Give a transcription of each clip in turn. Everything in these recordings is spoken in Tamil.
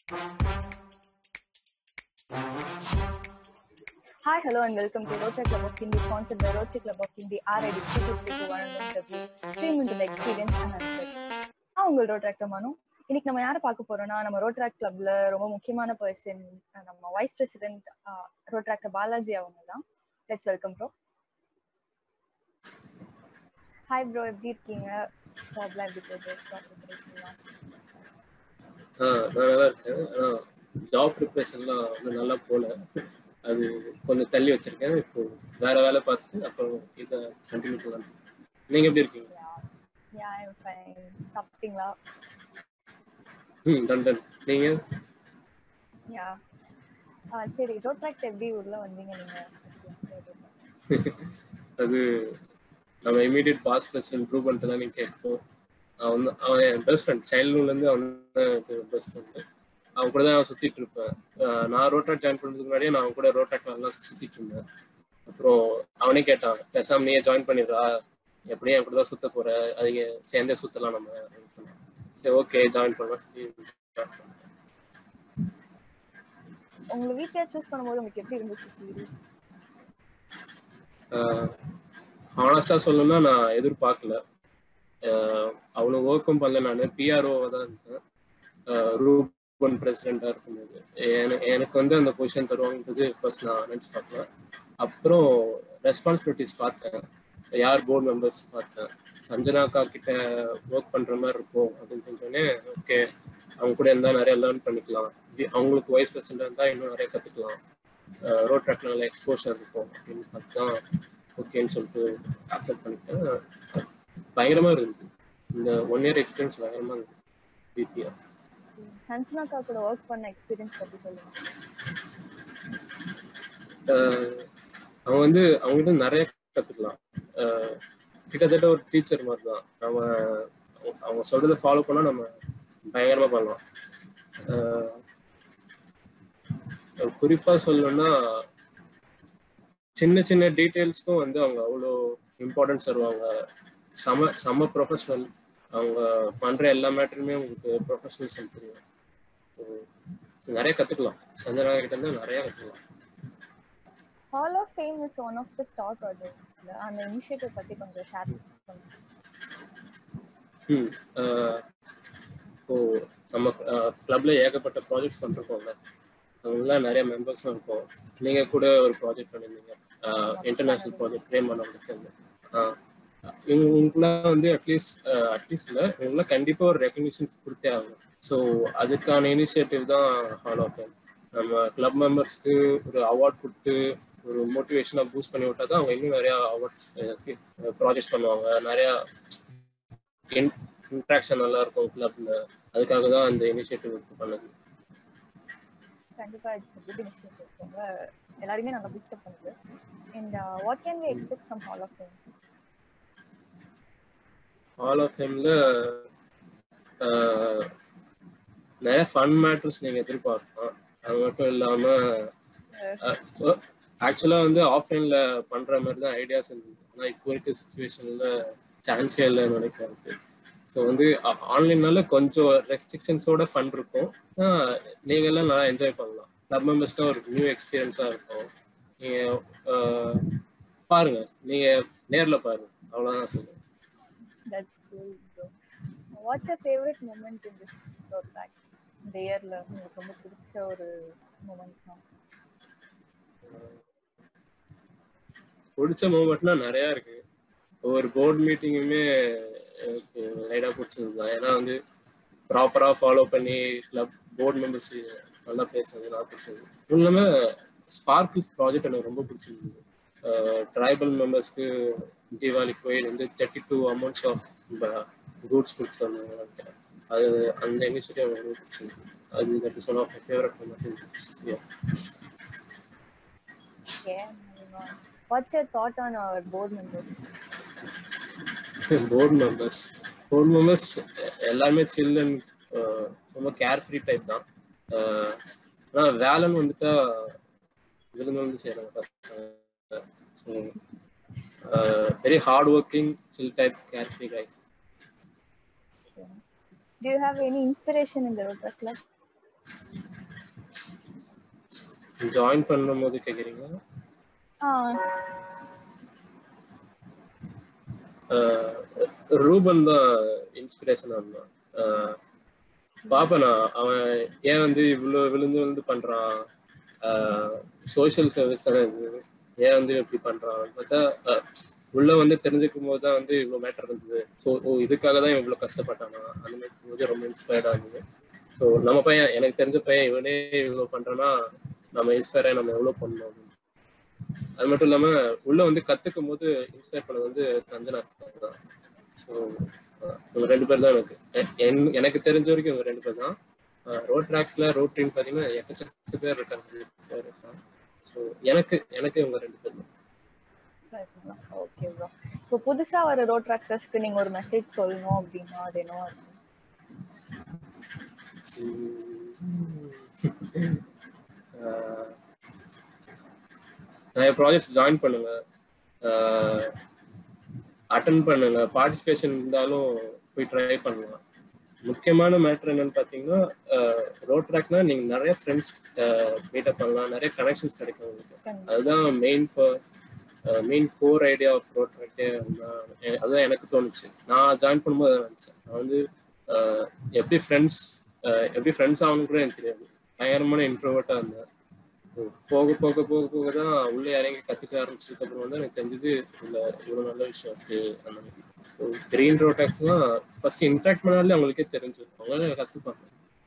Hi, hello, and welcome to Rotary Club of Hindi, sponsored by Rotary Club of Hindi, RID 322 Stream into the experience and unfit. நான் உங்கள் ரோட்ராக்டர் மனு இன்னைக்கு நம்ம யாரை பார்க்க போறோம்னா நம்ம ரோட்ராக்ட் கிளப்ல ரொம்ப முக்கியமான பர்சன் நம்ம வைஸ் பிரசிடென்ட் ரோட்ராக்டர் பாலாஜி அவங்க தான் let's welcome bro hi bro எப்படி இருக்கீங்க ஜாப்லாம் எப்படி போகுது ஜாப் ப்ரிப்பரேஷன்லாம் ஆ நான் நல்லா இருக்கேன் ஆனா ஜாப் ப்ரிப்பரேஷன்லாம் ஒன்றும் நல்லா போகல அது கொஞ்சம் தள்ளி வச்சிருக்கேன் இப்போ வேற வேலை பார்த்துட்டு அப்புறம் இதை கண்டினியூ பண்ணலாம் நீங்க எப்படி இருக்கீங்க யா ஐம் ஃபைன் சாப்பிட்டீங்களா ம் டன் டன் நீங்க யா ஆ சரி ரோட்ராக்ட் எப்படி உள்ள வந்தீங்க நீங்க அது நம்ம இமீடியட் பாஸ் பிரசிடென்ட் ப்ரூவ் பண்ணிட்டு தான் நீங்க கேட்போம் அவன் வந்து அவன் என் பெஸ்ட் ஃப்ரெண்ட் சைல்ட்ஹுட்லேருந்து அவன் பெஸ்ட் ஃப்ரெண்டு அவன் கூட தான் சுத்திட்டு இருப்பேன் ஆஹ் நான் ரோட்டாக் ஜாயின் பண்ணுறதுக்கு முன்னாடியே நான் அவன் கூட ரோட்டாக் நல்லா சுத்திட்டு இருந்தேன் அப்புறம் அவனே கேட்டான் பேசாம நீயே ஜாயின் பண்ணிடுறா எப்படியும் என் கூட தான் சுத்த போற அதுங்க சேர்ந்தே சுத்தலாம் நம்ம அப்படின்னு சொன்னான் சரி ஓகே ஜாயின் பண்ணலாம் சொல்லி join பண்ணேன். உங்களை வீட்லயே சூஸ் பண்ணும்போது உங்களுக்கு எப்படி இருந்துச்சு ஃபீல் ஹானஸ்டா சொல்லணும்னா நான் எதிர்பார்க்கல ஆஹ் அவ்வளவு ஒர்க்கும் பண்ணல நான் பிஆர்ஓவா தான் இருந்தேன் ரூபன் பிரசிடென்டா இருக்கும்போது எனக்கு எனக்கு வந்து அந்த பொசிஷன் தருவாங்கிறது ஃபர்ஸ்ட் நான் நினைச்சு பார்க்கல அப்புறம் ரெஸ்பான்சிபிலிட்டிஸ் பார்த்தேன் யார் போர்டு மெம்பர்ஸ் பார்த்தேன் சஞ்சனா அக்கா கிட்ட ஒர்க் பண்ற மாதிரி இருக்கும் அப்படின்னு செஞ்சோடனே ஓகே அவங்க கூட இருந்தா நிறைய லேர்ன் பண்ணிக்கலாம் இது அவங்களுக்கு வைஸ் பிரசிடென்ட் இருந்தா இன்னும் நிறைய கத்துக்கலாம் ரோட் ட்ராக்ல நல்ல எக்ஸ்போஷர் இருக்கும் அப்படின்னு பார்த்து தான் ஓகேன்னு சொல்லிட்டு அக்செப்ட் பண்ணிட்டேன் பயங்கரமா இருந்துச்சு இந்த ஒன் இயர் எக்ஸ்பீரியன்ஸ் பயங்கரமா இருந்துச்சு பிபிஆர் சஞ்சனாக்கா கூட ஒர்க் பண்ண எக்ஸ்பீரியன்ஸ் பத்தி சொல்லுங்க அவங்க வந்து அவங்ககிட்ட நிறைய கத்துக்கலாம் ஆஹ் கிட்டத்தட்ட ஒரு டீச்சர் மாதிரி தான் நம்ம அவங்க சொல்றதை ஃபாலோ பண்ணா நம்ம பயங்கரமா பண்ணலாம் ஆஹ் குறிப்பா சொல்லணும்னா சின்ன சின்ன டீட்டெயில்ஸ்க்கும் வந்து அவங்க அவ்வளோ இம்பார்ட்டன்ஸ் தருவாங்க செம செம ப்ரொஃபஷனல் அவங்க பண்ற எல்லா மேட்டருமே உங்களுக்கு ப்ரொஃபஷனல்ஸ் தெரியும் So, நிறைய கத்துக்கலாம் சஞ்சனா கிட்ட இருந்து நிறைய கத்துக்கலாம் hall of fame is one of the star ப்ராஜெக்ட்ஸ்ல அந்த இனிஷியேட்டிவ் பத்தி கொஞ்சம் ஷேர் பண்ணுங்க ம் ஆஹ் இப்போ நம்ம கிளப்ல ஏகப்பட்ட ப்ராஜெக்ட்ஸ் பண்ணிருக்கோம்ல அவங்களாம் நிறைய மெம்பர்ஸும் இருக்கும் நீங்க கூட ஒரு ப்ராஜெக்ட் பண்ணிருந்தீங்க இன்டர்நேஷனல் ப்ராஜெக்ட் பிரேம் பண்ணவங்க சேர்ந்து ஆஹ் இவங்க உங்களுக்குலாம் வந்து அட்லீஸ்ட் அட்லீஸ்ட் இல்லை இவங்களாம் கண்டிப்பா ஒரு ரெக்கக்னிஷன் கொடுத்தே ஆகணும் ஸோ அதுக்கான இனிஷியேட்டிவ் தான் ஹால் ஆஃப் ஃபேம் நம்ம கிளப் மெம்பர்ஸ்க்கு ஒரு அவார்ட் கொடுத்து ஒரு மோட்டிவேஷனாக பூஸ்ட் பண்ணி விட்டா தான் அவங்க இன்னும் நிறைய அவார்ட்ஸ் ப்ராஜெக்ட் பண்ணுவாங்க நிறைய இன்ட்ராக்ஷன் நல்லா இருக்கும் கிளப்ல அதுக்காக தான் அந்த இனிஷியேட்டிவ் எடுத்து பண்ணது கண்டிப்பா இட்ஸ் குட் இனிஷியேட்டிவ் ரொம்ப எல்லாருமே நல்லா பூஸ்ட் பண்ணுது and what can we expect from hall of fame hall of ஃபேம்ல நிறைய ஃபன் மேட்டர்ஸ் நீங்க எதிர்பார்க்கலாம் அது மட்டும் இல்லாம ஆக்சுவலா வந்து ஆஃப்லைன்ல பண்ற மாதிரி தான் ஐடியாஸ் இருந்தது ஆனா இப்போ இருக்க சுச்சுவேஷன்ல சான்ஸே இல்லைன்னு நினைக்கிறேன் ஸோ வந்து ஆன்லைன்னால கொஞ்சம் ரெஸ்ட்ரிக்ஷன்ஸோட ஃபன் இருக்கும் நீங்க எல்லாம் நல்லா என்ஜாய் பண்ணலாம் கிளப் மெம்பர்ஸ்க்கு ஒரு நியூ எக்ஸ்பீரியன்ஸா இருக்கும் நீங்க ஆஹ், பாருங்க நீங்க நேர்ல பாருங்க அவ்வளவுதான் சொல்லுவேன் that's cool bro what's your favourite moment in this project இந்த இயர்ல உங்களுக்கு ரொம்ப பிடிச்ச ஒரு மூமெண்ட் தான் பிடிச்ச மூமெண்ட்னா நிறைய இருக்கு ஒவ்வொரு போர்ட் மீட்டிங்குமே எனக்கு லைடா பிடிச்சது தான் ஏன்னா வந்து ப்ராப்பரா ஃபாலோ பண்ணி கிளப் போர்ட் மெம்பர்ஸ் நல்லா பேசுறது நான் பிடிச்சது இதுவும் இல்லாம ஸ்பார்க்கிள்ஸ் ப்ராஜெக்ட் எனக்கு ரொம்ப பிடிச்சிருந்தது ட்ரைபல் மெம்பர்ஸ்க்கு தீபாவளிக்கு போய் வந்து thirty two amounts of goods கொடுத்துருந்தாங்க அது அந்த இனிஷியேட்டிவ் எனக்கு ரொம்ப பிடிச்சிருந்தது அது that is one of my favourite moment okay watts your thought on our board members board members board members எல்லாமே சில்லுன்னு ரொம்ப கேர் ஃப்ரீ டைப் தான் அஹ் ஆனா வேலைன்னு வந்துட்டா விழுந்து வந்து செய்யறாங்க very hard working chill type carefree guys Do you have any inspiration in the Rotary Club? Join பண்ணும்போது கேக்குறீங்க ஆஹ் ஆஹ் ரூபன் தான் இன்ஸ்பிரேஷன் இருந்தான் ஆஹ் பாப்பேன் நான் அவன் ஏன் வந்து இவ்வளவு விழுந்து விழுந்து பண்றான் சோஷியல் சர்வீஸ் தானே இது ஏன் வந்து இப்படி பண்றான் பார்த்தா ஆஹ் உள்ள வந்து தெரிஞ்சுக்கும் போது தான் வந்து இவ்வளவு மேட்டர் இருந்தது ஸோ ஓ இதுக்காக தான் இவ்வளவு கஷ்டப்பட்டானா அந்த மாதிரி போது ரொம்ப இன்ஸ்பயர்டா இருந்தது ஸோ நம்ம பையன் எனக்கு தெரிஞ்ச பையன் இவனே இவ்வளவு பண்றான்னா நம்ம இன்ஸ்பயர் ஆகி நம்ம எவ்வளவு பண்ணணும் அப்படின்னு. அது மட்டும் இல்லாம உள்ள வந்து கத்துக்கும் போது இன்ஸ்பயர் பண்ணது வந்து தஞ்சனா தான் ஸோ இவங்க ரெண்டு பேர் தான் எனக்கு எ- என்- எனக்கு தெரிஞ்ச வரைக்கும் இவங்க ரெண்டு பேர் தான் ரோட் ட்ராக்ல ரோட் ட்ரீன் பாத்தீங்கன்னா எக்கச்சக்க பேர் இருக்காங்க ஸோ எனக்கு எனக்கு இவங்க ரெண்டு பேர் தான் ஓகே ப்ரோ இப்போ புதுசா வர ரோட் டிராக்டர்ஸ்க்கு நீங்க ஒரு மெசேஜ் சொல்லணும் அப்படின்னா அது என்னவா இருக்கும் ஆஹ் நிறைய ப்ராஜெக்ட்ஸ் ஜாயின் பண்ணுங்க அட்டன் பண்ணுங்க பார்ட்டிசிபேஷன் இருந்தாலும் போய் ட்ரை பண்ணலாம் முக்கியமான மேட்ரு என்னன்னு பார்த்தீங்கன்னா ரோட் ட்ராக்னா நீங்க நிறைய ஃப்ரெண்ட்ஸ் மீட்டப் பண்ணலாம் நிறைய கனெக்ஷன்ஸ் கிடைக்கும் உங்களுக்கு கண்டிப்பா. அதுதான் main main core idea of ரோட் ட்ராக்கே அதுதான் எனக்கு தோணுச்சு நான் ஜாயின் பண்ணும்போது அதான் நினச்சேன் நான் வந்து அஹ், எப்படி ஃப்ரெண்ட்ஸ் எப்படி ஃப்ரெண்ட்ஸ் ஆகணும் கூட எனக்கு தெரியாது பயங்கரமான இன்ட்ரோவர்ட்டாக இருந்தேன் போக போக போக போக தான் உள்ளே இறங்கி கற்றுக்க ஆரம்பிச்சதுக்கு அப்புறம் வந்து எனக்கு தெரிஞ்சது இல்லை இவ்வளோ நல்ல விஷயம் இருக்கு அந்த மாதிரி ஸோ கிரீன் ரோட்டாக்ஸ்லாம் ஃபர்ஸ்ட் இன்ட்ராக்ட் பண்ணாலே அவங்களுக்கே தெரிஞ்சிருக்கும் அவங்களே கற்றுப்பாங்க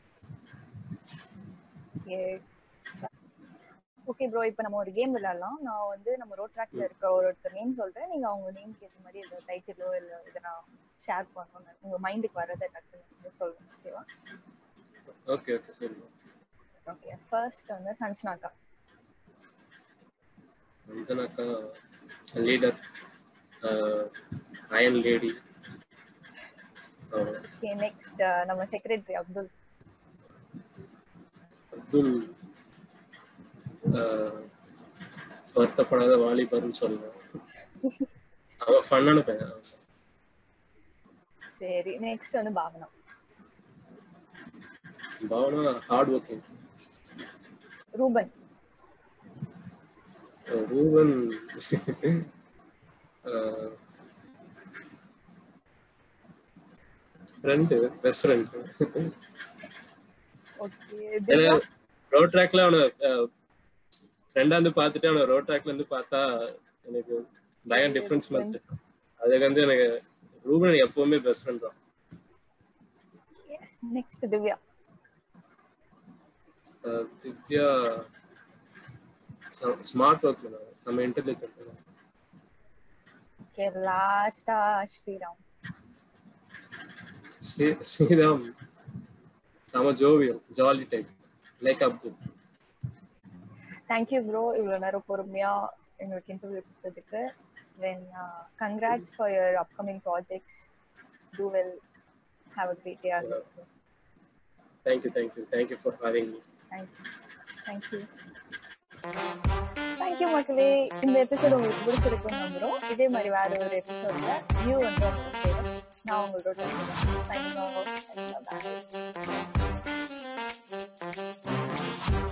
ஓகே ப்ரோ இப்போ நம்ம ஒரு கேம் விளையாடலாம் நான் வந்து நம்ம ரோட் ட்ராக்ல இருக்க ஒரு ஒருத்தர் நேம் சொல்றேன் நீங்க அவங்க நேம்க்கு ஏற்ற மாதிரி இந்த டைட்டிலோ இல்ல இதை நான் ஷேர் பண்ணணும் உங்க மைண்டுக்கு வரதை டக்குன்னு சொல்லுங்க ஓகேவா ஓகே ஓகே சரி ஓகே ஃபர்ஸ்ட் வந்து சன்ஸ்னாக்கா அஞ்சனாக்கா leader iron lady okay next நம்ம செக்ரட்டரி அப்துல் அப்துல் ஆஹ், வருத்தப்படாத வாலிபர்னு சொல்லுவேன் அவன் ஃபன்னான பையன் சரி நெக்ஸ்ட் வந்து Bhavana Bhavana hard working Ruban Ruban friend best friend okay ஏன்னா ரோட் ட்ராக்ல அவனை ஃப்ரெண்டா இருந்து பார்த்துட்டு அவனை ரோட் ட்ராக்ல இருந்து பார்த்தா எனக்கு பயங்கர டிஃபரன்ஸ் மாதிரி அதுக்கு வந்து எனக்கு ரூபன் எனக்கு எப்பவுமே பெஸ்ட் ஃப்ரெண்ட் தான் நெக்ஸ்ட் திவ்யா அஹ் திவ்யா ஸ்மார்ட் ஒர்க் பண்ணுவாங்க செம்ம இன்டெலிஜென்ட் ஓகே லாஸ்டா ஸ்ரீராம் ஸ்ரீராம் செம ஜோவியம் jolly type like Abdul thank you bro இவ்வளோ நேரம் பொறுமையா எங்களுக்கு இன்டர்வியூ கொடுத்ததுக்கு then congrats for your upcoming projects do well have a great day thank you thank you thank you for having me thank you thank you thank you மக்களே இந்த எபிசோட் உங்களுக்கு பிடிச்சிருக்குன்னு நம்புறோம் இதே மாதிரி வேற ஒரு எபிசோட்ல வியூ வந்து உங்களுக்கு சேரும். நான் உங்களோட சைனிங் ஆஃப்